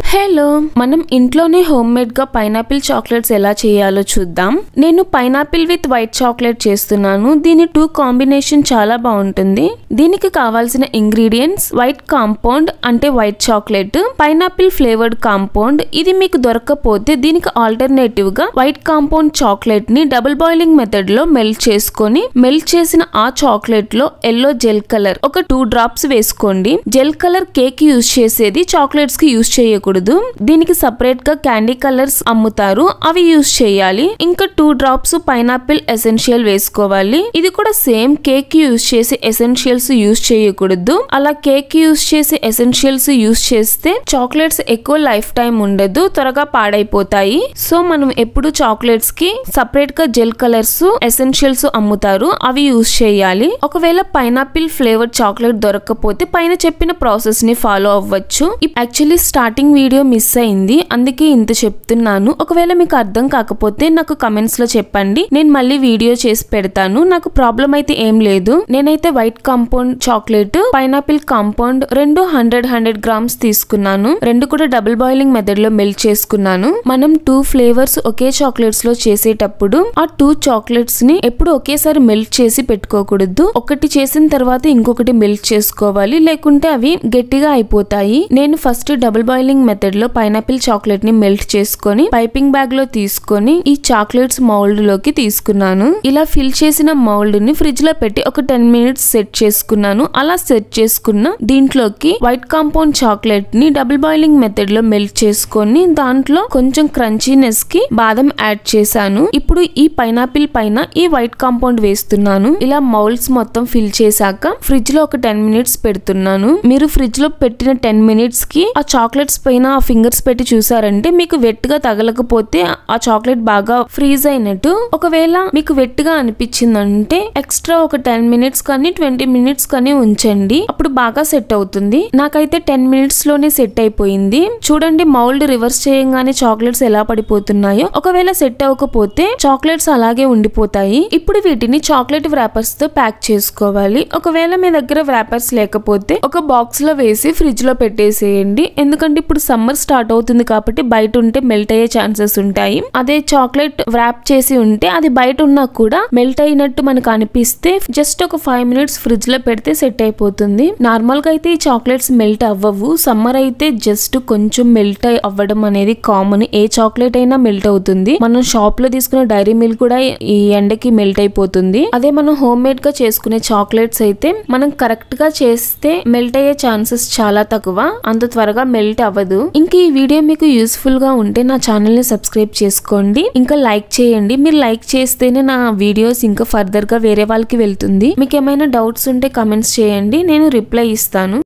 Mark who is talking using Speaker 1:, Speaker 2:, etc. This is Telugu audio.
Speaker 1: హలో మనం ఇంట్లోనే హోమ్ మేడ్ గా పైనాపిల్ చాక్లెట్స్ ఎలా చేయాలో చూద్దాం నేను పైనాపిల్ విత్ వైట్ చాక్లెట్ చేస్తున్నాను దీని టూ కాంబినేషన్ చాలా బాగుంటుంది దీనికి కావాల్సిన ఇంగ్రీడియంట్స్ వైట్ కాంపౌండ్ అంటే white chocolate pineapple flavoured compound ఇది మీకు దొరకకపోతే దీనికి ఆల్టర్నేటివ్ గా వైట్ కాంపౌండ్ చాక్లెట్ ని డబుల్ బాయిలింగ్ మెథడ్ లో మెల్ట్ చేసుకొని మెల్ట్ చేసిన ఆ చాక్లెట్ లో ఎల్లో జెల్ కలర్ ఒక టూ డ్రాప్స్ వేసుకోండి జెల్ కలర్ కేక్ యూజ్ చేసేది చాక్లెట్స్ కి యూజ్ చేయకూడదు దీనికి సపరేట్ గా క్యాండీ కలర్స్ అమ్ముతారు అవి యూజ్ చేయాలి ఇంకా టూ డ్రాప్స్ పైనాపిల్ ఎసెన్షియల్ వేసుకోవాలి ఇది కూడా సేమ్ కేక్ యూజ్ చేసి ఎసెన్షియల్స్ యూజ్ చేయకూడదు అలా కేక్ యూజ్ చేసి ఎసెన్షియల్స్ యూజ్ చేస్తే చాక్లెట్స్ ఎక్కువ లైఫ్ టైం ఉండదు త్వరగా పాడైపోతాయి సో మనం ఎప్పుడు చాక్లెట్స్ కి సపరేట్ గా జెల్ కలర్స్ ఎసెన్షియల్స్ అమ్ముతారు అవి యూజ్ చేయాలి ఒకవేళ పైనాపిల్ ఫ్లేవర్ చాక్లెట్ దొరకకపోతే పైన చెప్పిన ప్రాసెస్ ని ఫాలో అవ్వచ్చు యాక్చువల్లీ స్టార్టింగ్ వీడియో మిస్ అయింది అందుకే ఇంత చెప్తున్నాను ఒకవేళ మీకు అర్థం కాకపోతే నాకు కమెంట్స్ లో చెప్పండి నేను మళ్ళీ వీడియో చేసి పెడతాను నాకు ప్రాబ్లం అయితే ఏం లేదు నేనైతే white compound chocolate pineapple compound రెండు హండ్రెడ్ హండ్రెడ్ గ్రామ్స్ తీసుకున్నాను రెండు కూడా డబుల్ బాయిలింగ్ మెథడ్ లో మెల్ట్ చేసుకున్నాను మనం టూ ఫ్లేవర్స్ ఒకే చాక్లెట్స్ లో చేసేటప్పుడు ఆ టూ చాక్లెట్స్ ని ఎప్పుడు ఒకేసారి మెల్ట్ చేసి పెట్టుకోకూడదు ఒకటి చేసిన తర్వాత ఇంకొకటి మెల్ట్ చేసుకోవాలి లేకుంటే అవి గట్టిగా అయిపోతాయి నేను ఫస్ట్ డబుల్ బాయిలింగ్ మెథడ్ లో పైనాపిల్ చాక్లెట్ ని మెల్ట్ చేసుకొని పైపింగ్ బ్యాగ్ లో తీసుకొని ఈ చాక్లెట్స్ మౌల్డ్ లోకి తీసుకున్నాను ఇలా ఫిల్ చేసిన మౌల్డ్ ని ఫ్రిడ్జ్ లో పెట్టి ఒక టెన్ మినిట్స్ సెట్ చేసుకున్నాను అలా సెట్ చేసుకున్న దీంట్లోకి వైట్ కాంపౌండ్ చాక్లెట్ ని డబుల్ బాయిలింగ్ మెథడ్ లో మెల్ట్ చేసుకొని దాంట్లో కొంచెం క్రంచీనెస్ కి బాదం యాడ్ చేశాను ఇప్పుడు ఈ పైనాపిల్ పైన ఈ వైట్ కాంపౌండ్ వేస్తున్నాను ఇలా మౌల్డ్స్ మొత్తం ఫిల్ చేశాక ఫ్రిడ్జ్ లో ఒక టెన్ మినిట్స్ పెడుతున్నాను మీరు ఫ్రిడ్జ్ లో పెట్టిన టెన్ మినిట్స్ కి ఆ చాక్లెట్స్ పైన ఆ ఫింగర్స్ పెట్టి చూసారంటే మీకు వెట్టుగా తగలకపోతే ఆ చాక్లెట్ బాగా ఫ్రీజ్ అయినట్టు ఒకవేళ మీకు వెట్టుగా అనిపించిందంటే ఎక్స్ట్రా ఒక టెన్ మినిట్స్ కానీ ట్వంటీ మినిట్స్ కానీ ఉంచండి అప్పుడు బాగా సెట్ అవుతుంది నాకైతే టెన్ మినిట్స్ లోనే సెట్ అయిపోయింది చూడండి మౌల్డ్ రివర్స్ చేయంగానే చాక్లెట్స్ ఎలా పడిపోతున్నాయో ఒకవేళ సెట్ అవ్వకపోతే చాక్లెట్స్ అలాగే ఉండిపోతాయి ఇప్పుడు వీటిని చాక్లెట్ వ్రాపర్స్ తో ప్యాక్ చేసుకోవాలి ఒకవేళ మీ దగ్గర వ్రాపర్స్ లేకపోతే ఒక బాక్స్ లో వేసి ఫ్రిడ్జ్ లో పెట్టేసేయండి ఎందుకంటే ఇప్పుడు సమ్మర్ స్టార్ట్ అవుతుంది కాబట్టి బయట ఉంటే మెల్ట్ అయ్యే ఛాన్సెస్ ఉంటాయి అదే చాక్లెట్ వ్రాప్ చేసి ఉంటే అది బయట ఉన్నా కూడా మెల్ట్ అయినట్టు మనకు అనిపిస్తే జస్ట్ ఒక ఫైవ్ మినిట్స్ ఫ్రిడ్జ్ లో పెడితే సెట్ అయిపోతుంది నార్మల్ గా అయితే ఈ చాక్లెట్స్ మెల్ట్ అవ్వవు సమ్మర్ అయితే జస్ట్ కొంచెం మెల్ట్ అవ్వడం అనేది కామన్ ఏ చాక్లెట్ అయినా మెల్ట్ అవుతుంది మనం షాప్ లో తీసుకున్న డైరీ మిల్క్ కూడా ఈ ఎండకి మెల్ట్ అయిపోతుంది అదే మనం హోమ్ మేడ్ గా చేసుకునే చాక్లెట్స్ అయితే మనం కరెక్ట్ గా చేస్తే మెల్ట్ అయ్యే ఛాన్సెస్ చాలా తక్కువ అంత త్వరగా మెల్ట్ అవ్వదు ఇంకా ఈ వీడియో మీకు యూస్ఫుల్ గా ఉంటే నా ఛానల్ ని సబ్స్క్రైబ్ చేసుకోండి ఇంకా లైక్ చేయండి మీరు లైక్ చేస్తేనే నా వీడియోస్ ఇంకా ఫర్దర్ గా వేరే వాళ్ళకి వెళ్తుంది మీకు ఏమైనా డౌట్స్ ఉంటే కమెంట్స్ చేయండి నేను రిప్లై ఇస్తాను